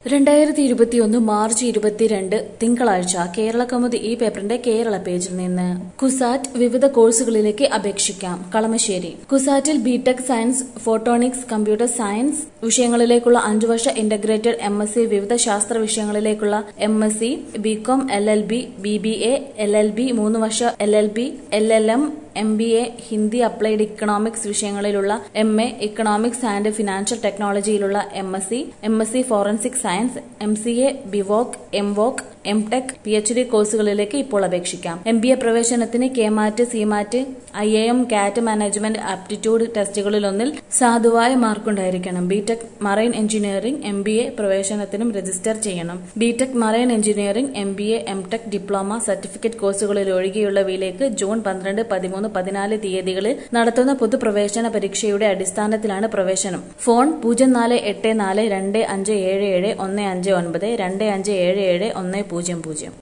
രണ്ടായിരത്തി ഇരുപത്തിയൊന്ന് മാർച്ച് ഇരുപത്തിരണ്ട് തിങ്കളാഴ്ച കേരള കൗമുദി ഈ പേപ്പറിന്റെ കേരള പേജിൽ നിന്ന് കുസാറ്റ് വിവിധ കോഴ്സുകളിലേക്ക് അപേക്ഷിക്കാം കളമശ്ശേരി കുസാറ്റിൽ B Tech science photonics computer science വിഷയങ്ങളിലേക്കുള്ള അഞ്ചു വർഷ ഇന്റഗ്രേറ്റഡ് എം എസ് സി വിവിധ ശാസ്ത്ര വിഷയങ്ങളിലേക്കുള്ള M S C B Com L L B B B A L L B മൂന്ന് വർഷ L L B L L M M B A Hindi applied economics വിഷയങ്ങളിലുള്ള M A economics and financial ടെക്നോളജിയിലുള്ള M S C M S C forensic science M C A B Voc M voc M tech P H D കോഴ്സുകളിലേക്ക് ഇപ്പോൾ അപേക്ഷിക്കാം M B A പ്രവേശനത്തിന് KMAT CMAT I A M CAT management aptitude ടെസ്റ്റുകളിലൊന്നിൽ സാധുവായ മാർക്കുണ്ടായിരിക്കണം B Tech marine engineering M B A പ്രവേശനത്തിനും register ചെയ്യണം B Tech marine engineering M B A M tech diploma certificate കോഴ്സുകളിൽ ഒഴികെയുള്ളവയിലേക്ക് ജൂൺ പന്ത്രണ്ട് പതിമൂന്ന് പതിനാല് തീയതികളിൽ നടത്തുന്ന പൊതുപ്രവേശന പരീക്ഷയുടെ അടിസ്ഥാനത്തിലാണ് പ്രവേശനം ഫോൺ പൂജ്യം നാല് എട്ട് നാല് രണ്ട് അഞ്ച് ഏഴ് ഏഴ് ഒന്ന് അഞ്ച് ഒൻപത് രണ്ട് അഞ്ച് ഏഴ് ഏഴ് ഒന്ന് പൂജ്യം പൂജ്യം